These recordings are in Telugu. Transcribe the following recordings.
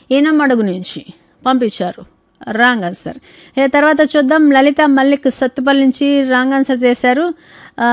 ఈనమడుగు నుంచి పంపించారు రాంగ్ ఆన్సర్ ఏ తర్వాత చూద్దాం లలిత మల్లిక్ సత్తుపల్లి నుంచి రాంగ్ ఆన్సర్ చేశారు ఆ,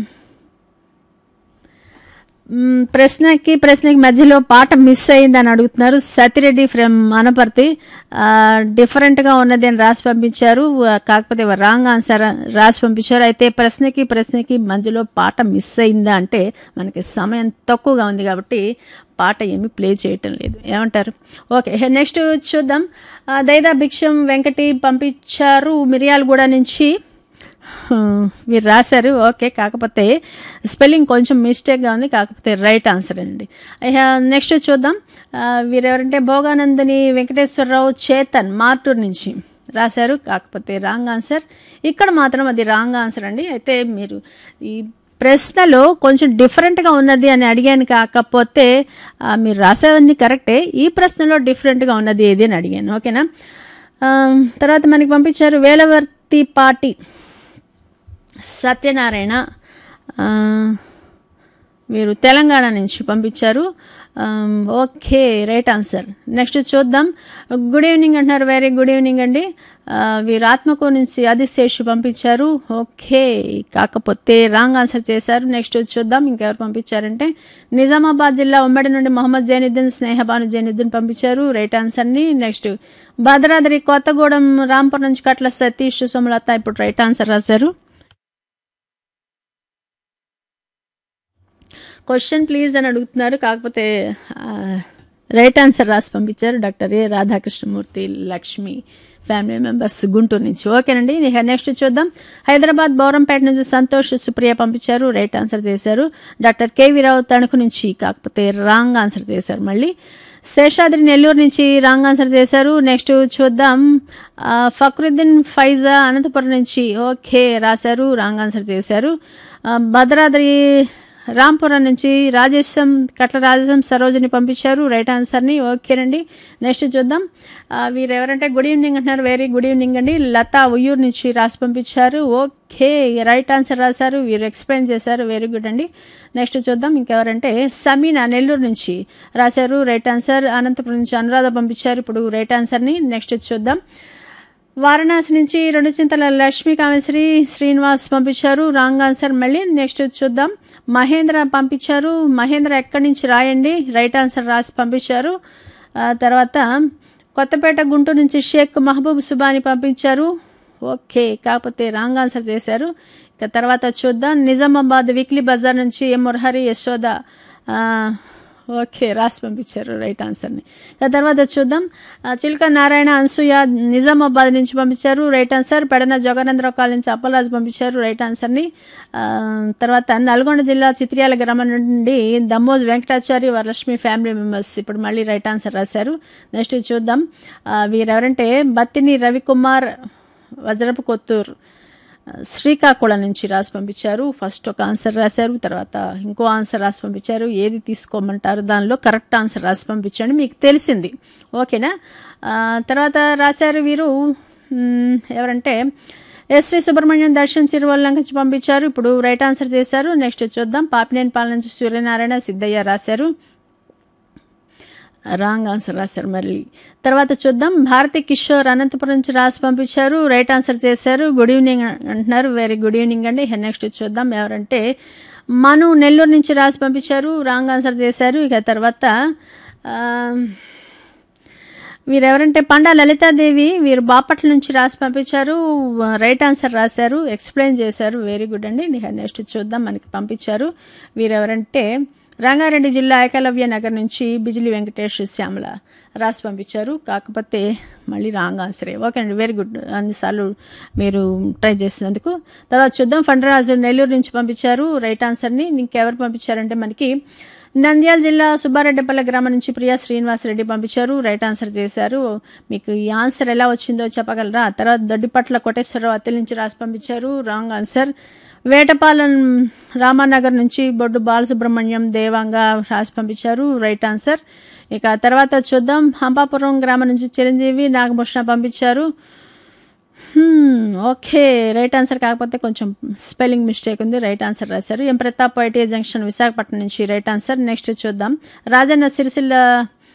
మ్, ప్రశ్నకి ప్రశ్నకి మధ్యలో పాట మిస్ అయిందని అడుగుతున్నారు సతిరెడ్డి ఫ్రమ్ అనపర్తి ఆ, డిఫరెంట్గా ఉన్నది అని రాసి పంపించారు ఆ, కాకపోతే రాంగ్ ఆన్సర్ రాసి పంపించారు అయితే ప్రశ్నకి ప్రశ్నకి మధ్యలో పాట మిస్ అయిందా అంటే మనకి సమయం తక్కువగా ఉంది కాబట్టి పాట ఏమీ ప్లే చేయటం లేదు ఏమంటారు ఓకే నెక్స్ట్ చూద్దాం ఆ, దైదా భిక్షం వెంకటి పంపించారు మిరియాలగూడ నుంచి హ్మ్, మీరు రాశారు ఓకే కాకపోతే స్పెల్లింగ్ కొంచెం మిస్టేక్గా ఉంది కాకపోతే రైట్ ఆన్సర్ అండి ఇక నెక్స్ట్ చూద్దాం ఆ, వీరెవరంటే భోగానందని వెంకటేశ్వరరావు చేతన్ మార్టూర్ నుంచి రాశారు కాకపోతే రాంగ్ ఆన్సర్ ఇక్కడ మాత్రం అది రాంగ్ ఆన్సర్ అండి అయితే మీరు ఈ ప్రశ్నలో కొంచెం డిఫరెంట్గా ఉన్నది అని అడిగాను కాకపోతే ఆ, మీరు రాసేవన్నీ కరెక్టే ఈ ప్రశ్నలో డిఫరెంట్గా ఉన్నది ఏది అని అడిగాను ఓకేనా ఆ, తర్వాత మనకి పంపించారు వేలవర్తి పాటి సత్యనారాయణ ఆ, వీరు తెలంగాణ నుంచి పంపించారు ఆమ్, ఓకే రైట్ ఆన్సర్ నెక్స్ట్ చూద్దాం గుడ్ ఈవినింగ్ అంటున్నారు వెరీ గుడ్ ఈవినింగ్ అండి ఆ, వీరు ఆత్మకూరు నుంచి ఆదిశేషు పంపించారు ఓకే కాకపోతే రాంగ్ ఆన్సర్ చేశారు నెక్స్ట్ చూద్దాం ఇంకెవరు పంపించారంటే నిజామాబాద్ జిల్లా ఉమ్మడి నుండి మొహమ్మద్ జైనుద్దీన్ స్నేహబాను జైనుద్దీన్ పంపించారు రైట్ ఆన్సర్ని నెక్స్ట్ భద్రాద్రి కొత్తగూడెం రాంపూర్ నుంచి కట్ల సతీష్ సుమలత ఇప్పుడు రైట్ ఆన్సర్ రాశారు క్వశ్చన్ ప్లీజ్ అని అడుగుతున్నారు కాకపోతే ఆ, రైట్ ఆన్సర్ రాసి పంపించారు doctor A Radhakrishnamurthy Lakshmi family members Guntur నుంచి ఓకేనండి ఇక నెక్స్ట్ చూద్దాం హైదరాబాద్ బౌరంపేట నుంచి సంతోష్ సుప్రియ పంపించారు రైట్ ఆన్సర్ చేశారు డాక్టర్ కేవీ రావు తణుకు నుంచి కాకపోతే రాంగ్ ఆన్సర్ చేశారు మళ్ళీ శేషాద్రి నెల్లూరు నుంచి రాంగ్ ఆన్సర్ చేశారు నెక్స్ట్ చూద్దాం ఆ, ఫక్రుద్దీన్ ఫైజా అనంతపురం నుంచి ఓకే రాశారు రాంగ్ ఆన్సర్ చేశారు ఆ, భద్రాద్రి రాంపురం నుంచి రాజేశం కట్ల రాజేశం సరోజిని పంపించారు రైట్ ఆన్సర్ని ఓకేనండి నెక్స్ట్ చూద్దాం ఆ, వీరు ఎవరంటే గుడ్ ఈవినింగ్ అంటున్నారు వెరీ గుడ్ ఈవినింగ్ అండి లతా ఉయ్యూరు నుంచి రాసి పంపించారు ఓకే రైట్ ఆన్సర్ రాశారు వీరు ఎక్స్ప్లెయిన్ చేశారు వెరీ గుడ్ అండి నెక్స్ట్ చూద్దాం ఇంకెవరంటే సమీనా నెల్లూరు నుంచి రాశారు రైట్ ఆన్సర్ అనంతపురం నుంచి అనురాధ పంపించారు ఇప్పుడు రైట్ ఆన్సర్ని నెక్స్ట్ చూద్దాం వారణాసి నుంచి రెండు చింతల లక్ష్మీ కామేశ్వరి శ్రీనివాస్ పంపించారు రాంగ్ ఆన్సర్ మళ్ళీ నెక్స్ట్ చూద్దాం మహేంద్ర పంపించారు మహేంద్ర ఎక్కడి నుంచి రాయండి రైట్ ఆన్సర్ రాసి పంపించారు ఆ తర్వాత కొత్తపేట గుంటూరు నుంచి షేక్ మహబూబ్ సుబాని పంపించారు ఓకే కాకపోతే రాంగ్ ఆన్సర్ చేశారు ఇక తర్వాత చూద్దాం నిజామాబాద్ వీక్లీ బజార్ నుంచి ఎం మురహరి యశోద ఆ, ఓకే రాసి పంపించారు రైట్ ఆన్సర్ని ఆ తర్వాత చూద్దాం ఆ, చిలుక నారాయణ అన్సూయ నిజామాబాద్ నుంచి పంపించారు రైట్ ఆన్సర్ పెడన జగనేంద్ర కాల్ నుంచి అప్పలరాజు పంపించారు రైట్ ఆన్సర్ని ఆ, తర్వాత నల్గొండ జిల్లా చిత్రియాల గ్రామం నుండి దమ్మోజ్ వెంకటాచారి వరలక్ష్మి ఫ్యామిలీ మెంబర్స్ ఇప్పుడు మళ్ళీ రైట్ ఆన్సర్ రాశారు నెక్స్ట్ చూద్దాం ఆ, వీరెవరంటే బత్తిని రవికుమార్ వజ్రపు కొత్తూరు శ్రీకాకుళం నుంచి రాసి పంపించారు ఫస్ట్ ఒక ఆన్సర్ రాశారు తర్వాత ఇంకో ఆన్సర్ రాసి పంపించారు ఏది తీసుకోమంటారు దానిలో కరెక్ట్ ఆన్సర్ రాసి పంపించండి మీకు తెలిసింది ఓకేనా ఆ, తర్వాత రాశారు వీరు మ్, ఎవరంటే ఎస్వి సుబ్రహ్మణ్యం దర్శన్ చిరువల్ల నుంచి పంపించారు ఇప్పుడు రైట్ ఆన్సర్ చేశారు నెక్స్ట్ చూద్దాం పాపినేని పాలన నుంచి సూర్యనారాయణ సిద్ధయ్య రాశారు రాంగ్ ఆన్సర్ రాశారు మళ్ళీ తర్వాత చూద్దాం భారతి కిషోర్ అనంతపురం నుంచి రాసి పంపించారు రైట్ ఆన్సర్ చేశారు గుడ్ ఈవినింగ్ అంటున్నారు వెరీ గుడ్ ఈవినింగ్ అండి నెక్స్ట్ చూద్దాం ఎవరంటే మను నెల్లూరు నుంచి రాసి పంపించారు రాంగ్ ఆన్సర్ చేశారు ఇక తర్వాత ఆ, వీరెవరంటే పండా లలితాదేవి వీరు బాపట్ల నుంచి రాసి పంపించారు రైట్ ఆన్సర్ రాశారు ఎక్స్ప్లెయిన్ చేశారు వెరీ గుడ్ అండి నెక్స్ట్ చూద్దాం మనకి పంపించారు వీరెవరంటే రంగారెడ్డి జిల్లా ఏకలవ్య నగర్ నుంచి బిజిలి వెంకటేష్ శ్యామల రాసి పంపించారు కాకపోతే మళ్ళీ రాంగ్ ఆన్సరే ఓకే అండి వెరీ గుడ్ అన్నిసార్లు మీరు ట్రై చేసినందుకు తర్వాత చూద్దాం ఫండరాజు నెల్లూరు నుంచి పంపించారు రైట్ ఆన్సర్ని ఇంకెవరు పంపించారంటే మనకి నంద్యాల జిల్లా సుబ్బారెడ్డిపల్లె గ్రామం నుంచి ప్రియా శ్రీనివాసరెడ్డి పంపించారు రైట్ ఆన్సర్ చేశారు మీకు ఈ ఆన్సర్ ఎలా వచ్చిందో చెప్పగలరా తర్వాత దొడ్డిపట్ల కోటేశ్వరరావు అత్తిల నుంచి రాసి పంపించారు రాంగ్ ఆన్సర్ వేటపాలెం రామానగర్ నుంచి బొడ్డు బాలసుబ్రహ్మణ్యం దేవాంగ రాసి పంపించారు రైట్ ఆన్సర్ ఇక తర్వాత చూద్దాం హంపాపురం గ్రామం నుంచి చిరంజీవి నాగభూషణ పంపించారు హ్మ్, ఓకే రైట్ ఆన్సర్ కాకపోతే కొంచెం స్పెల్లింగ్ మిస్టేక్ ఉంది రైట్ ఆన్సర్ రాశారు M Pratap IT junction Visakhapatnam నుంచి రైట్ ఆన్సర్ నెక్స్ట్ చూద్దాం రాజన్న సిరిసిల్ల